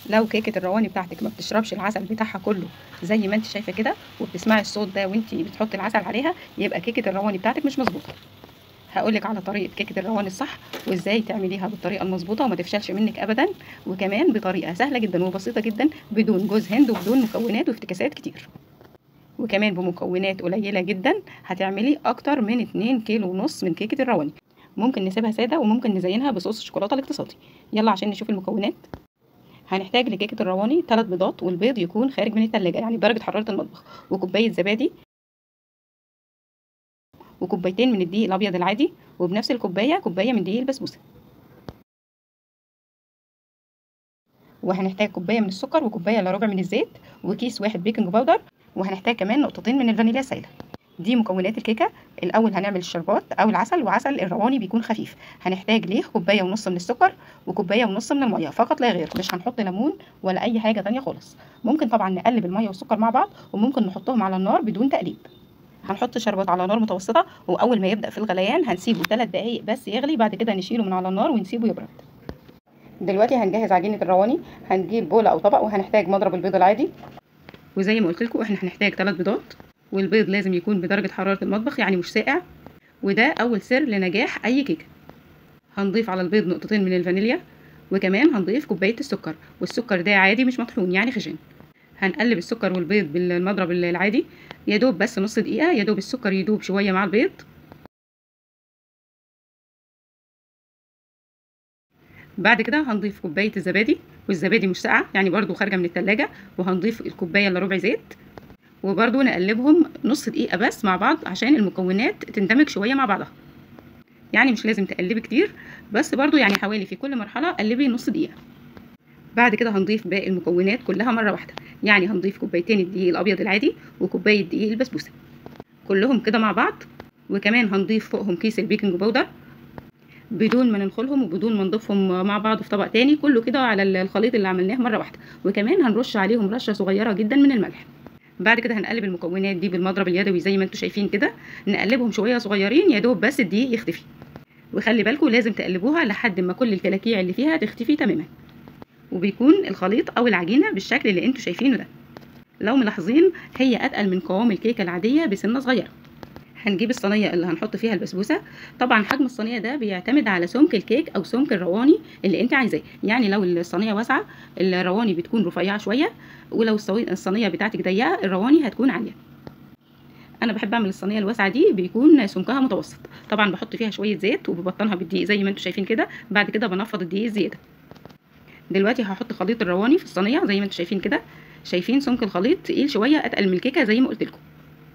لو كيكه الرواني بتاعتك ما بتشربش العسل بتاعها كله زي ما انت شايفه كده وبتسمعي الصوت ده وانت بتحطي العسل عليها يبقى كيكه الرواني بتاعتك مش مظبوطه هقولك على طريقه كيكه الرواني الصح وازاي تعمليها بالطريقه المظبوطه وما تفشلش منك ابدا وكمان بطريقه سهله جدا وبسيطه جدا بدون جوز هند وبدون مكونات وافتكاسات كتير وكمان بمكونات قليله جدا هتعملي اكتر من 2 كيلو ونص من كيكه الرواني ممكن نسيبها ساده وممكن نزينها بصوص الشوكولاته الاقتصادي يلا عشان نشوف المكونات هنحتاج لكيكه الرواني 3 بيضات والبيض يكون خارج من التلاجة يعني درجه حراره المطبخ وكوبايه زبادي وكوبايتين من الدقيق الابيض العادي وبنفس الكوبايه كوبايه من دقيق البسبوسه وهنحتاج كوبايه من السكر وكوبايه الا ربع من الزيت وكيس واحد بيكنج باودر وهنحتاج كمان نقطتين من الفانيليا السائله دي مكونات الكيكه الاول هنعمل الشربات او العسل وعسل الرواني بيكون خفيف هنحتاج ليه كوبايه ونص من السكر وكوبايه ونص من الميه فقط لا غير مش هنحط ليمون ولا اي حاجه تانية خالص ممكن طبعا نقلب الميه والسكر مع بعض وممكن نحطهم على النار بدون تقليب هنحط شربات على نار متوسطه واول ما يبدا في الغليان هنسيبه 3 دقائق بس يغلي بعد كده نشيله من على النار ونسيبه يبرد دلوقتي هنجهز عجينه الرواني هنجيب بوله او طبق وهنحتاج مضرب البيض العادي وزي ما قلت لكم احنا هنحتاج 3 بيضات والبيض لازم يكون بدرجه حراره المطبخ يعني مش ساقع وده اول سر لنجاح اي كيكه هنضيف على البيض نقطتين من الفانيليا وكمان هنضيف كوبايه السكر والسكر ده عادي مش مطحون يعني خشن هنقلب السكر والبيض بالمضرب العادي يا دوب بس نص دقيقه يا دوب السكر يدوب شويه مع البيض بعد كده هنضيف كوبايه الزبادي والزبادي مش ساقعه يعني برضو خارجه من التلاجة وهنضيف الكوبايه الا ربع زيت وبرضو نقلبهم نص دقيقه بس مع بعض عشان المكونات تندمج شويه مع بعضها يعني مش لازم تقلبي كتير بس برضو يعني حوالي في كل مرحله قلبي نص دقيقه بعد كده هنضيف باقي المكونات كلها مره واحده يعني هنضيف كوبايتين الدقيق الابيض العادي وكوبايه دقيق البسبوسه كلهم كده مع بعض وكمان هنضيف فوقهم كيس البيكنج باودر بدون ما ننخلهم وبدون ما نضيفهم مع بعض في طبق تاني كله كده على الخليط اللي عملناه مره واحده وكمان هنرش عليهم رشه صغيره جدا من الملح بعد كده هنقلب المكونات دي بالمضرب اليدوي زي ما انتم شايفين كده نقلبهم شويه صغيرين يا دوب بس الدقيق يختفي وخلي بالكم لازم تقلبوها لحد ما كل الكلاكيع اللي فيها تختفي تماما وبيكون الخليط او العجينه بالشكل اللي انتم شايفينه ده لو ملاحظين هي اتقل من قوام الكيكه العاديه بسنه صغيره هنجيب الصينيه اللي هنحط فيها البسبوسه طبعا حجم الصينيه ده بيعتمد على سمك الكيك او سمك الرواني اللي انت عايزاه يعني لو الصينيه واسعه الرواني بتكون رفيعه شويه ولو الصينيه بتاعتك ضيقه الرواني هتكون عاليه انا بحب اعمل الصينيه الواسعه دي بيكون سمكها متوسط طبعا بحط فيها شويه زيت وببطنها بالدقيق زي ما انتم شايفين كده بعد كده بنفض الدقيق الزياده دلوقتي هحط خليط الرواني في الصينيه زي ما انتم شايفين كده شايفين سمك الخليط تقيل شويه اتقل من الكيكه زي ما قلت لكم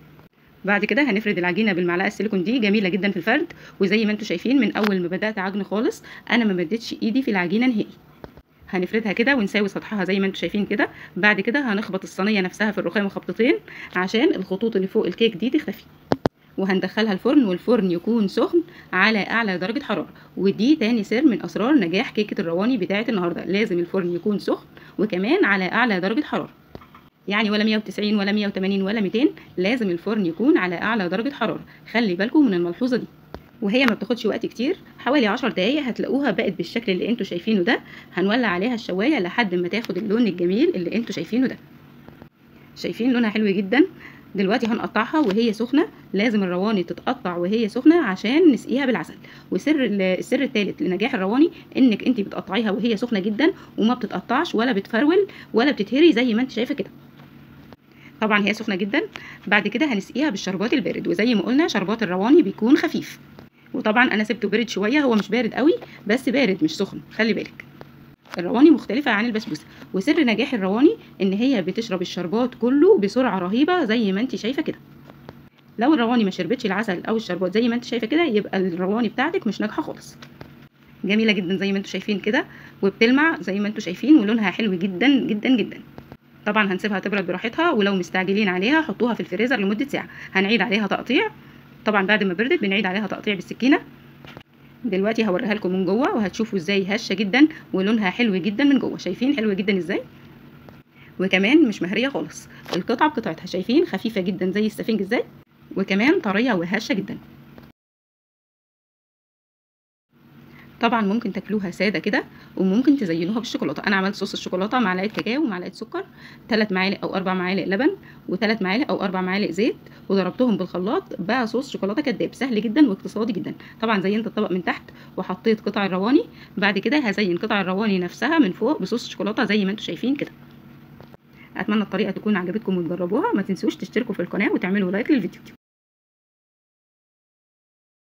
بعد كده هنفرد العجينه بالمعلقه السيليكون دي جميله جدا في الفرد وزي ما انتم شايفين من اول ما بدات عجن خالص انا ما مدتش ايدي في العجينه نهائي هنفردها كده ونساوي سطحها زي ما انتم شايفين كده بعد كده هنخبط الصينيه نفسها في الرخام خبطتين عشان الخطوط اللي فوق الكيك دي تختفي وهندخلها الفرن والفرن يكون سخن على اعلى درجه حراره ودي تاني سر من اسرار نجاح كيكه الرواني بتاعه النهارده لازم الفرن يكون سخن وكمان على اعلى درجه حراره يعني ولا 190 ولا 180 ولا 200 لازم الفرن يكون على اعلى درجه حراره خلي بالكم من الملحوظه دي وهي ما بتاخدش وقت كتير حوالي 10 دقايق هتلاقوها بقت بالشكل اللي انتوا شايفينه ده هنولع عليها الشوايه لحد ما تاخد اللون الجميل اللي انتوا شايفينه ده شايفين لونها حلو جدا دلوقتي هنقطعها وهي سخنه لازم الرواني تتقطع وهي سخنه عشان نسقيها بالعسل وسر السر الثالث لنجاح الرواني انك انت بتقطعيها وهي سخنه جدا وما بتتقطعش ولا بتفرول ولا بتتهري زي ما انت شايفه كده طبعا هي سخنه جدا بعد كده هنسقيها بالشربات البارد وزي ما قلنا شربات الرواني بيكون خفيف وطبعا انا سبته بارد شويه هو مش بارد قوي بس بارد مش سخن خلي بالك الرواني مختلفة عن البسبوسة وسر نجاح الرواني ان هي بتشرب الشربات كله بسرعة رهيبة زي ما انت شايفة كده لو الرواني ما شربتش العسل او الشربات زي ما انت شايفة كده يبقى الرواني بتاعتك مش ناجحة خالص جميلة جدا زي ما انتوا شايفين كده وبتلمع زي ما انتوا شايفين ولونها حلو جدا جدا جدا طبعا هنسيبها تبرد براحتها ولو مستعجلين عليها حطوها في الفريزر لمدة ساعة هنعيد عليها تقطيع طبعا بعد ما بردت بنعيد عليها تقطيع بالسكينة دلوقتي هوريها لكم من جوه وهتشوفوا ازاي هشه جدا ولونها حلو جدا من جوه شايفين حلو جدا ازاي وكمان مش مهريه خالص القطعه بقطعتها شايفين خفيفه جدا زي السفنج ازاي وكمان طريه وهشه جدا طبعا ممكن تاكلوها ساده كده وممكن تزينوها بالشوكولاته انا عملت صوص الشوكولاته معلقه كاكاو ومعلقه سكر 3 معالق او 4 معالق لبن و3 معالق او 4 معالق زيت وضربتهم بالخلاط بقى صوص شوكولاته كداب سهل جدا واقتصادي جدا طبعا زينت الطبق من تحت وحطيت قطع الرواني بعد كده هزين قطع الرواني نفسها من فوق بصوص الشوكولاته زي ما انتم شايفين كده اتمنى الطريقه تكون عجبتكم وتجربوها ما تنسوش تشتركوا في القناه وتعملوا لايك للفيديو